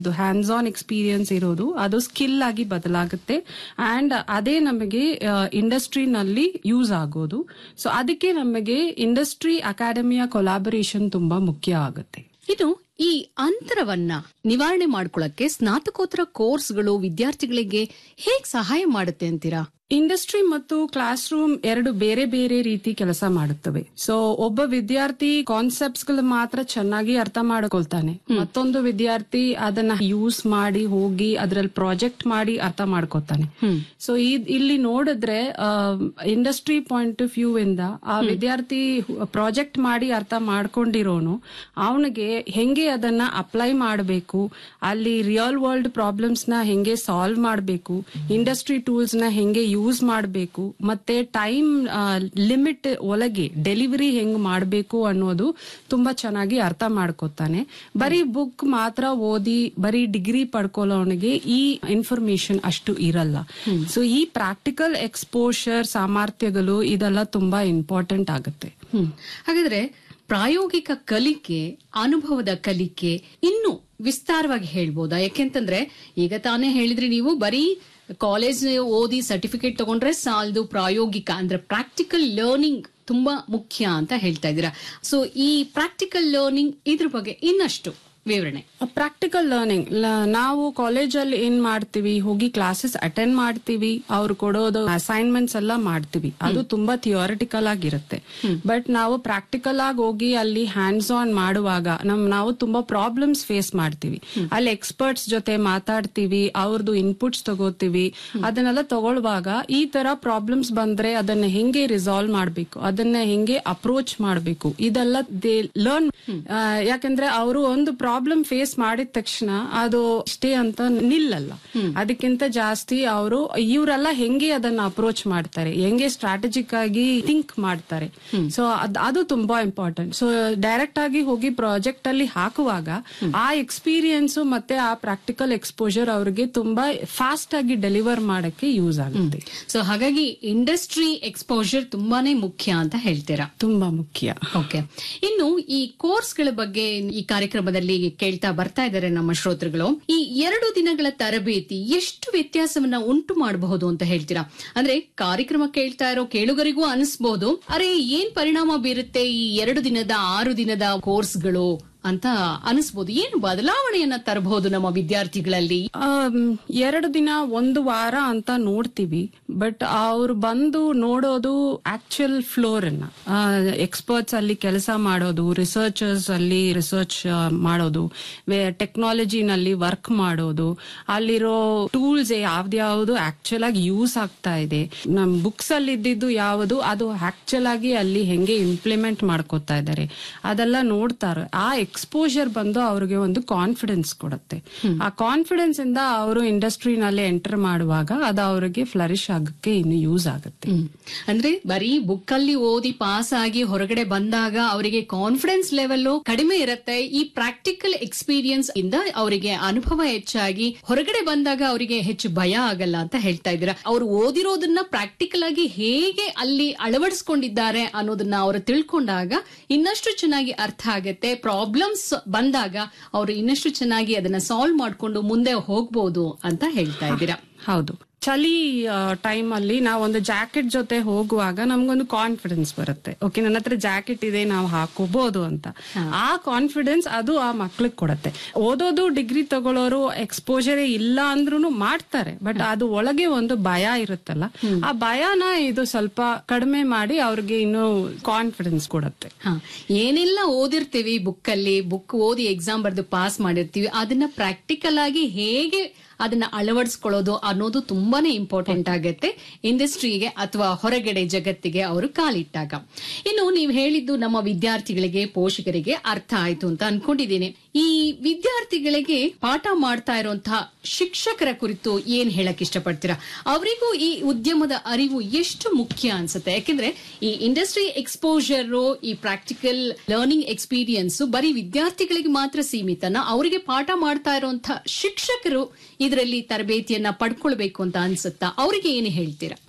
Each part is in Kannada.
ಅದು ಹ್ಯಾಂಡ್ಸ್ ಆನ್ ಎಕ್ಸ್ಪೀರಿಯನ್ಸ್ ಇರೋದು ಅದು ಸ್ಕಿಲ್ ಆಗಿ ಬದಲಾಗುತ್ತೆ ಅಂಡ್ ಅದೇ ನಮಗೆ ಇಂಡಸ್ಟ್ರಿನಲ್ಲಿ ಯೂಸ್ ಆಗೋದು ಸೊ ಅದಕ್ಕೆ ನಮಗೆ ಇಂಡಸ್ಟ್ರಿ ಅಕಾಡೆಮಿಯ ಕೊಲಾಬರೇಷನ್ ತುಂಬಾ ಮುಖ್ಯ ಆಗುತ್ತೆ ಇನ್ನು ಈ ಅಂತರವನ್ನ ನಿವಾರಣೆ ಮಾಡ್ಕೊಳ್ಳಕ್ಕೆ ಸ್ನಾತಕೋತ್ತರ ಕೋರ್ಸ್ಗಳು ವಿದ್ಯಾರ್ಥಿಗಳಿಗೆ ಹೇಗ್ ಸಹಾಯ ಮಾಡುತ್ತೆ ಅಂತೀರಾ ಇಂಡಸ್ಟ್ರಿ ಮತ್ತು ಕ್ಲಾಸ್ ರೂಮ್ ಎರಡು ಬೇರೆ ಬೇರೆ ರೀತಿ ಕೆಲಸ ಮಾಡುತ್ತವೆ ಸೊ ಒಬ್ಬ ವಿದ್ಯಾರ್ಥಿ ಕಾನ್ಸೆಪ್ಟ್ಸ್ ಗಳು ಮಾತ್ರ ಚೆನ್ನಾಗಿ ಅರ್ಥ ಮಾಡ್ಕೊಳ್ತಾನೆ ಮತ್ತೊಂದು ವಿದ್ಯಾರ್ಥಿ ಅದನ್ನ ಯೂಸ್ ಮಾಡಿ ಹೋಗಿ ಅದ್ರಲ್ಲಿ ಪ್ರಾಜೆಕ್ಟ್ ಮಾಡಿ ಅರ್ಥ ಮಾಡ್ಕೊತಾನೆ ಸೊ ಇಲ್ಲಿ ನೋಡಿದ್ರೆ ಇಂಡಸ್ಟ್ರಿ ಪಾಯಿಂಟ್ ಆಫ್ ವ್ಯೂ ಇಂದ ಆ ವಿದ್ಯಾರ್ಥಿ ಪ್ರಾಜೆಕ್ಟ್ ಮಾಡಿ ಅರ್ಥ ಮಾಡ್ಕೊಂಡಿರೋನು ಅವನಿಗೆ ಹೆಂಗೆ ಅದನ್ನ ಅಪ್ಲೈ ಮಾಡಬೇಕು ಅಲ್ಲಿ ರಿಯಲ್ ವರ್ಲ್ಡ್ ಪ್ರಾಬ್ಲಮ್ಸ್ ನ ಹೆಂಗೆ ಸಾಲ್ವ್ ಮಾಡಬೇಕು ಇಂಡಸ್ಟ್ರಿ ಟೂಲ್ಸ್ ನ ಹೆಂಗೆ ಯೂಸ್ ಮಾಡಬೇಕು ಮತ್ತೆ ಟೈಮ್ ಲಿಮಿಟ್ ಒಳಗೆ ಡೆಲಿವರಿ ಹೆಂಗ್ ಮಾಡಬೇಕು ಅನ್ನೋದು ತುಂಬಾ ಚೆನ್ನಾಗಿ ಅರ್ಥ ಮಾಡ್ಕೊತಾನೆ ಬರೀ ಬುಕ್ ಮಾತ್ರ ಓದಿ ಬರೀ ಡಿಗ್ರಿ ಪಡ್ಕೊಳ್ಳೋನಿಗೆ ಈ ಇನ್ಫಾರ್ಮೇಶನ್ ಅಷ್ಟು ಇರಲ್ಲ ಸೊ ಈ ಪ್ರಾಕ್ಟಿಕಲ್ ಎಕ್ಸ್ಪೋಷರ್ ಸಾಮರ್ಥ್ಯಗಳು ಇದೆಲ್ಲ ತುಂಬಾ ಇಂಪಾರ್ಟೆಂಟ್ ಆಗುತ್ತೆ ಹ್ಮ್ ಹಾಗಾದ್ರೆ ಪ್ರಾಯೋಗಿಕ ಕಲಿಕೆ ಅನುಭವದ ಕಲಿಕೆ ಇನ್ನು ವಿಸ್ತಾರವಾಗಿ ಹೇಳ್ಬೋದಾ ಯಾಕೆಂತಂದ್ರೆ ಈಗ ತಾನೇ ಹೇಳಿದ್ರಿ ನೀವು ಬರೀ ಕಾಲೇಜ್ ಓದಿ ಸರ್ಟಿಫಿಕೇಟ್ ತಗೊಂಡ್ರೆ ಸಾಲದು ಪ್ರಾಯೋಗಿಕ ಅಂದ್ರೆ ಪ್ರಾಕ್ಟಿಕಲ್ ಲರ್ನಿಂಗ್ ತುಂಬಾ ಮುಖ್ಯ ಅಂತ ಹೇಳ್ತಾ ಇದ್ದೀರಾ ಸೊ ಈ ಪ್ರಾಕ್ಟಿಕಲ್ ಲರ್ನಿಂಗ್ ಇದ್ರ ಬಗ್ಗೆ ಇನ್ನಷ್ಟು ವಿವರಣೆ ಪ್ರಾಕ್ಟಿಕಲ್ ಲರ್ನಿಂಗ್ ನಾವು ಕಾಲೇಜಲ್ಲಿ ಏನ್ ಮಾಡ್ತೀವಿ ಹೋಗಿ ಕ್ಲಾಸಸ್ ಅಟೆಂಡ್ ಮಾಡ್ತೀವಿ ಅವ್ರು ಕೊಡೋದು ಅಸೈನ್ಮೆಂಟ್ಸ್ ಎಲ್ಲ ಮಾಡ್ತೀವಿ ಅದು ತುಂಬಾ ಥಿಯೋರಿಟಿಕಲ್ ಆಗಿರುತ್ತೆ ಬಟ್ ನಾವು ಪ್ರಾಕ್ಟಿಕಲ್ ಆಗಿ ಹೋಗಿ ಅಲ್ಲಿ ಹ್ಯಾಂಡ್ಸ್ ಆನ್ ಮಾಡುವಾಗ ನಮ್ ನಾವು ತುಂಬಾ ಪ್ರಾಬ್ಲಮ್ಸ್ ಫೇಸ್ ಮಾಡ್ತೀವಿ ಅಲ್ಲಿ ಎಕ್ಸ್ಪರ್ಟ್ಸ್ ಜೊತೆ ಮಾತಾಡ್ತೀವಿ ಅವ್ರದ್ದು ಇನ್ಪುಟ್ಸ್ ತಗೋತೀವಿ ಅದನ್ನೆಲ್ಲ ತಗೊಳ್ಳುವಾಗ ಈ ತರ ಪ್ರಾಬ್ಲಮ್ಸ್ ಬಂದ್ರೆ ಅದನ್ನ ಹೆಂಗೆ ರಿಸಾಲ್ವ್ ಮಾಡ್ಬೇಕು ಅದನ್ನ ಹೆಂಗೆ ಅಪ್ರೋಚ್ ಮಾಡ್ಬೇಕು ಇದೆಲ್ಲ ದೇ ಲರ್ನ್ ಯಾಕಂದ್ರೆ ಅವರು ಒಂದು ಪ್ರಾಬ್ಲಮ್ ಫೇಸ್ ಮಾಡಿದ ತಕ್ಷಣ ಅದು ಇಷ್ಟೇ ಅಂತ ನಿಲ್ಲಲ್ಲ ಅದಕ್ಕಿಂತ ಜಾಸ್ತಿ ಅವರು ಇವರೆಲ್ಲ ಹೆಂಗೆ ಅದನ್ನ ಅಪ್ರೋಚ್ ಮಾಡ್ತಾರೆ ಹೆಂಗೆ ಸ್ಟ್ರಾಟಜಿಕ್ ಆಗಿ ಥಿಂಕ್ ಮಾಡ್ತಾರೆ ಸೊ ಅದು ತುಂಬಾ ಇಂಪಾರ್ಟೆಂಟ್ ಸೊ ಡೈರೆಕ್ಟ್ ಆಗಿ ಹೋಗಿ ಪ್ರಾಜೆಕ್ಟ್ ಅಲ್ಲಿ ಹಾಕುವಾಗ ಆ ಎಕ್ಸ್ಪೀರಿಯನ್ಸ್ ಮತ್ತೆ ಆ ಪ್ರಾಕ್ಟಿಕಲ್ ಎಕ್ಸ್ಪೋಜರ್ ಅವ್ರಿಗೆ ತುಂಬಾ ಫಾಸ್ಟ್ ಆಗಿ ಡೆಲಿವರ್ ಮಾಡಕ್ಕೆ ಯೂಸ್ ಆಗುತ್ತೆ ಸೊ ಹಾಗಾಗಿ ಇಂಡಸ್ಟ್ರಿ ಎಕ್ಸ್ಪೋಜರ್ ತುಂಬಾನೇ ಮುಖ್ಯ ಅಂತ ಹೇಳ್ತೀರಾ ತುಂಬಾ ಮುಖ್ಯ ಓಕೆ ಇನ್ನು ಈ ಕೋರ್ಸ್ಗಳ ಬಗ್ಗೆ ಈ ಕಾರ್ಯಕ್ರಮದಲ್ಲಿ ಕೇಳ್ತಾ ಬರ್ತಾ ಇದ್ದಾರೆ ನಮ್ಮ ಶ್ರೋತೃಗಳು ಈ ಎರಡು ದಿನಗಳ ತರಬೇತಿ ಎಷ್ಟು ವ್ಯತ್ಯಾಸವನ್ನ ಉಂಟು ಮಾಡಬಹುದು ಅಂತ ಹೇಳ್ತೀರಾ ಅಂದ್ರೆ ಕಾರ್ಯಕ್ರಮ ಕೇಳ್ತಾ ಇರೋ ಕೇಳುಗರಿಗೂ ಅನಿಸ್ಬಹುದು ಅರೆ ಏನ್ ಪರಿಣಾಮ ಬೀರುತ್ತೆ ಈ ಎರಡು ದಿನದ ಆರು ದಿನದ ಕೋರ್ಸ್ಗಳು ಅಂತ ಅನಿಸ್ಬೋದು ಏನು ಬದಲಾವಣೆಯನ್ನ ತರಬಹುದು ನಮ್ಮ ವಿದ್ಯಾರ್ಥಿಗಳಲ್ಲಿ ಆಮ್, ಎರಡು ದಿನ ಒಂದು ವಾರ ಅಂತ ನೋಡ್ತೀವಿ ಬಟ್ ಅವ್ರು ಬಂದು ನೋಡೋದು ಆಕ್ಚುಯಲ್ ಫ್ಲೋರ್ ಅನ್ನ ಎಕ್ಸ್ಪರ್ಟ್ಸ್ ಅಲ್ಲಿ ಕೆಲಸ ಮಾಡೋದು ರಿಸರ್ಚರ್ಸ್ ಅಲ್ಲಿ ರಿಸರ್ಚ್ ಮಾಡೋದು ಟೆಕ್ನಾಲಜಿನಲ್ಲಿ ವರ್ಕ್ ಮಾಡೋದು ಅಲ್ಲಿರೋ ಟೂಲ್ಸ್ ಯಾವ್ದ್ಯಾವ್ದು ಆಕ್ಚುಲ್ ಆಗಿ ಯೂಸ್ ಆಗ್ತಾ ಇದೆ ನಮ್ ಬುಕ್ಸ್ ಅಲ್ಲಿ ಇದ್ದಿದ್ದು ಯಾವುದು ಅದು ಆಕ್ಚುಲ್ ಆಗಿ ಅಲ್ಲಿ ಹೆಂಗೆ ಇಂಪ್ಲಿಮೆಂಟ್ ಮಾಡ್ಕೋತಾ ಇದ್ದಾರೆ ಅದೆಲ್ಲ ನೋಡ್ತಾರೆ ಆ ಎಕ್ಸ್ಪೋಜರ್ ಬಂದು ಅವ್ರಿಗೆ ಒಂದು ಕಾನ್ಫಿಡೆನ್ಸ್ ಕೊಡುತ್ತೆ ಆ ಕಾನ್ಫಿಡೆನ್ಸ್ ಇಂದ ಅವರು ಇಂಡಸ್ಟ್ರಿನಲ್ಲಿ ಎಂಟರ್ ಮಾಡುವಾಗ ಅದು ಅವರಿಗೆ ಫ್ಲರಿಶ್ ಆಗಕ್ಕೆ ಇನ್ನು ಯೂಸ್ ಆಗುತ್ತೆ ಹ್ಮ್. ಅಂದ್ರೆ ಬರೀ ಬುಕ್ ಅಲ್ಲಿ ಓದಿ ಪಾಸ್ ಆಗಿ ಹೊರಗಡೆ ಬಂದಾಗ ಅವರಿಗೆ ಕಾನ್ಫಿಡೆನ್ಸ್ ಲೆವೆಲ್ ಕಡಿಮೆ ಇರುತ್ತೆ ಈ ಪ್ರಾಕ್ಟಿಕಲ್ ಎಕ್ಸ್ಪೀರಿಯನ್ಸ್ ಇಂದ ಅವರಿಗೆ ಅನುಭವ ಹೆಚ್ಚಾಗಿ ಹೊರಗಡೆ ಬಂದಾಗ ಅವರಿಗೆ ಹೆಚ್ಚು ಭಯ ಆಗಲ್ಲ ಅಂತ ಹೇಳ್ತಾ ಇದ್ದೀರಾ ಅವರು ಓದಿರೋದನ್ನ ಪ್ರಾಕ್ಟಿಕಲ್ ಆಗಿ ಹೇಗೆ ಅಲ್ಲಿ ಅಳವಡಿಸ್ಕೊಂಡಿದ್ದಾರೆ ಅನ್ನೋದನ್ನ ಅವರು ತಿಳ್ಕೊಂಡಾಗ ಇನ್ನಷ್ಟು ಚೆನ್ನಾಗಿ ಅರ್ಥ ಆಗತ್ತೆ ಪ್ರಾಬ್ಲಮ್ಸ್ ಬಂದಾಗ ಅವರು ಇನ್ನಷ್ಟು ಚೆನ್ನಾಗಿ ಅದನ್ನ ಸಾಲ್ವ್ ಮಾಡ್ಕೊಂಡು ಮುಂದೆ ಹೋಗ್ಬೋದು ಅಂತ ಹೇಳ್ತಾ ಇದ್ದೀರಾ ಹೌದು ಚಳಿ ಟೈಮ್ ಅಲ್ಲಿ ನಾವೊಂದು ಜಾಕೆಟ್ ಜೊತೆ ಹೋಗುವಾಗ ನಮ್ಗೊಂದು ಕಾನ್ಫಿಡೆನ್ಸ್ ಬರುತ್ತೆ ಓಕೆ ನನ್ನ ಹತ್ರ ಜಾಕೆಟ್ ಇದೆ ನಾವು ಹಾಕೋಬಹುದು ಅಂತ ಆ ಕಾನ್ಫಿಡೆನ್ಸ್ ಅದು ಆ ಮಕ್ಳಿಗೆ ಕೊಡುತ್ತೆ ಓದೋದು ಡಿಗ್ರಿ ತಗೊಳ್ಳೋರು ಎಕ್ಸ್ಪೋಜರೇ ಇಲ್ಲ ಅಂದ್ರೂ ಮಾಡ್ತಾರೆ ಬಟ್ ಅದು ಒಳಗೆ ಒಂದು ಭಯ ಇರುತ್ತಲ್ಲ ಆ ಭಯನ ಇದು ಸ್ವಲ್ಪ ಕಡಿಮೆ ಮಾಡಿ ಅವ್ರಿಗೆ ಇನ್ನು ಕಾನ್ಫಿಡೆನ್ಸ್ ಕೊಡುತ್ತೆ ಹ ಏನೆಲ್ಲ ಓದಿರ್ತೀವಿ ಬುಕ್ ಅಲ್ಲಿ ಬುಕ್ ಓದಿ ಎಕ್ಸಾಮ್ ಬರೆದು ಪಾಸ್ ಮಾಡಿರ್ತೀವಿ ಅದನ್ನ ಪ್ರಾಕ್ಟಿಕಲ್ ಆಗಿ ಹೇಗೆ ಅದನ್ನ ಅಳವಡಿಸ್ಕೊಳ್ಳೋದು ಅನ್ನೋದು ತುಂಬಾನೇ ಇಂಪಾರ್ಟೆಂಟ್ ಆಗತ್ತೆ ಇಂಡಸ್ಟ್ರಿಗೆ ಅಥವಾ ಹೊರಗಡೆ ಜಗತ್ತಿಗೆ ಅವರು ಕಾಲಿಟ್ಟಾಗ ಇನ್ನು ನೀವು ಹೇಳಿದ್ದು ನಮ್ಮ ವಿದ್ಯಾರ್ಥಿಗಳಿಗೆ ಪೋಷಕರಿಗೆ ಅರ್ಥ ಆಯ್ತು ಅಂತ ಅನ್ಕೊಂಡಿದ್ದೀನಿ ಈ ವಿದ್ಯಾರ್ಥಿಗಳಿಗೆ ಪಾಠ ಮಾಡ್ತಾ ಇರುವಂತಹ ಶಿಕ್ಷಕರ ಕುರಿತು ಏನ್ ಹೇಳಕ್ ಇಷ್ಟಪಡ್ತೀರಾ ಅವರಿಗೂ ಈ ಉದ್ಯಮದ ಅರಿವು ಎಷ್ಟು ಮುಖ್ಯ ಅನ್ಸುತ್ತೆ ಯಾಕೆಂದ್ರೆ ಈ ಇಂಡಸ್ಟ್ರಿ ಎಕ್ಸ್ಪೋಜರ್ ಈ ಪ್ರಾಕ್ಟಿಕಲ್ ಲರ್ನಿಂಗ್ ಎಕ್ಸ್ಪೀರಿಯನ್ಸ್ ಬರೀ ವಿದ್ಯಾರ್ಥಿಗಳಿಗೆ ಮಾತ್ರ ಸೀಮಿತನ ಅವರಿಗೆ ಪಾಠ ಮಾಡ್ತಾ ಇರುವಂತಹ ಶಿಕ್ಷಕರು ಇದರಲ್ಲಿ ತರಬೇತಿಯನ್ನ ಪಡ್ಕೊಳ್ಬೇಕು ಅಂತ ಅನ್ಸುತ್ತಾ ಅವರಿಗೆ ಏನು ಹೇಳ್ತೀರಾ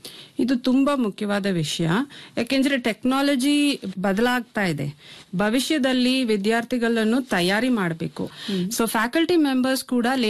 ಇದು ತುಂಬಾ ಮುಖ್ಯವಾದ ವಿಷಯ ಯಾಕೆಂದ್ರೆ ಟೆಕ್ನಾಲಜಿ ಬದಲಾಗ್ತಾ ಇದೆ ಭವಿಷ್ಯದಲ್ಲಿ ವಿದ್ಯಾರ್ಥಿಗಳನ್ನು ತಯಾರಿ ಮಾಡಬೇಕು ಸೊ ಫ್ಯಾಕಲ್ಟಿ ಮೆಂಬರ್ಸ್ ಕೂಡ